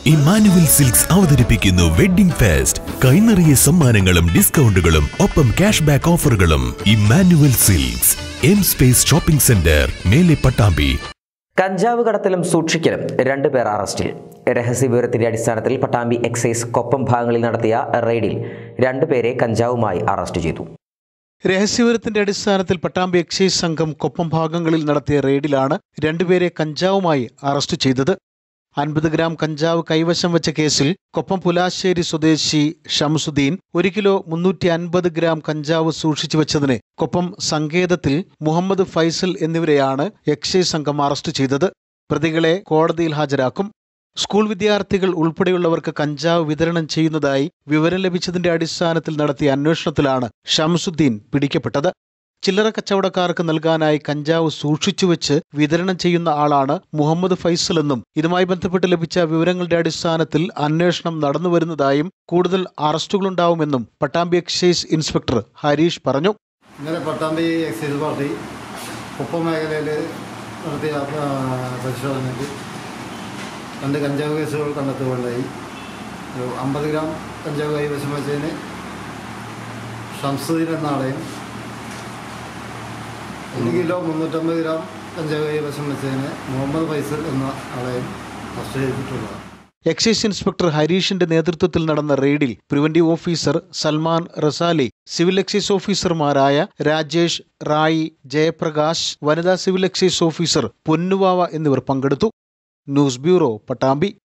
Emmanuel Silks അവതരിപ്പിക്കുന്നു wedding fest കൈനിറിയ സമ്മാനങ്ങളും ഡിസ്കൗണ്ടുകളും ഒപ്പം ക്യാഷ് ബാക്ക് ഓഫറുകളും Emmanuel Silks M space shopping centre Mele Pattambi കഞ്ചാവ് കടത്തലും സൂക്ഷിക്കലും രണ്ടുപേർ അറസ്റ്റിൽ രഹസ്യവിവരത്തിന്റെ അടിസ്ഥാനത്തിൽ പട്ടാമ്പി എക്സൈസ് കൊപ്പം ഭാഗങ്ങളിൽ നടത്തിയ റെയ്ഡിൽ രണ്ടുപേരെ കഞ്ചാവുമായി അറസ്റ്റ് ചെയ്തു രഹസ്യവിവരത്തിന്റെ അടിസ്ഥാനത്തിൽ പട്ടാമ്പി എക്സൈസ് സംഘം കൊപ്പം ഭാഗങ്ങളിൽ നടത്തിയ റെയ്ഡിലാണ് രണ്ടുപേരെ കഞ്ചാവുമായി അറസ്റ്റ് ചെയ്തത് അൻപത് ഗ്രാം കഞ്ചാവ് കൈവശം വെച്ച കേസിൽ കൊപ്പം പുലാശ്ശേരി സ്വദേശി ഷംസുദ്ദീൻ ഒരു കിലോ മുന്നൂറ്റി അൻപത് ഗ്രാം കഞ്ചാവ് സൂക്ഷിച്ചു വെച്ചതിന് കൊപ്പം സങ്കേതത്തിൽ മുഹമ്മദ് ഫൈസൽ എന്നിവരെയാണ് എക്സൈസ് സംഘം അറസ്റ്റ് ചെയ്തത് പ്രതികളെ കോടതിയിൽ ഹാജരാക്കും സ്കൂൾ വിദ്യാർത്ഥികൾ ഉൾപ്പെടെയുള്ളവർക്ക് കഞ്ചാവ് വിതരണം ചെയ്യുന്നതായി വിവരം ലഭിച്ചതിന്റെ അടിസ്ഥാനത്തിൽ നടത്തിയ അന്വേഷണത്തിലാണ് ഷംസുദ്ദീൻ പിടിക്കപ്പെട്ടത് ചില്ലറ കച്ചവടക്കാർക്ക് നൽകാനായി കഞ്ചാവ് സൂക്ഷിച്ചുവെച്ച് വിതരണം ചെയ്യുന്ന ആളാണ് മുഹമ്മദ് ഫൈസൽ എന്നും ഇതുമായി ബന്ധപ്പെട്ട് ലഭിച്ച വിവരങ്ങളുടെ അടിസ്ഥാനത്തിൽ അന്വേഷണം നടന്നുവരുന്നതായും കൂടുതൽ അറസ്റ്റുകളുണ്ടാവുമെന്നും പട്ടാമ്പി എക്സൈസ് ഇൻസ്പെക്ടർ ഹരീഷ് പറഞ്ഞു ഇന്നലെ പട്ടാമ്പി എക്സൈസ് പാർട്ടി കുപ്പം മേഖലയിൽ നടത്തിയ ആ, പരിശോധനയിൽ രണ്ട് കഞ്ചാവ് കേസുകൾ കണ്ടെത്തുകയുണ്ടായി ഒരു അമ്പത് ഗ്രാം കഞ്ചാവ് കൈവശം വെച്ചതിന് ഷംസുദ്ദീൻ എന്ന ആളെയും ഒരു കിലോ മുന്നൂറ്റമ്പത് ഗ്രാം കഞ്ചാവ് കൈവശം വെച്ചതിന് മുഹമ്മദ് ഫൈസൽ എന്ന ആളെയും അറസ്റ്റ് ചെയ്തിട്ടുള്ളതാണ് എക്സൈസ് ഇൻസ്പെക്ടർ ഹരീഷിന്റെ നേതൃത്വത്തിൽ നടന്ന റെയ്ഡിൽ preventive officer Salman Rasali civil excise ഓഫീസർമാരായ രാജേഷ് റായി ജയപ്രകാശ് വനിതാ സിവിൽ എക്സൈസ് ഓഫീസർ പൊന്നുവാവ എന്നിവർ പങ്കെടുത്തു ന്യൂസ് ബ്യൂറോ പട്ടാമ്പി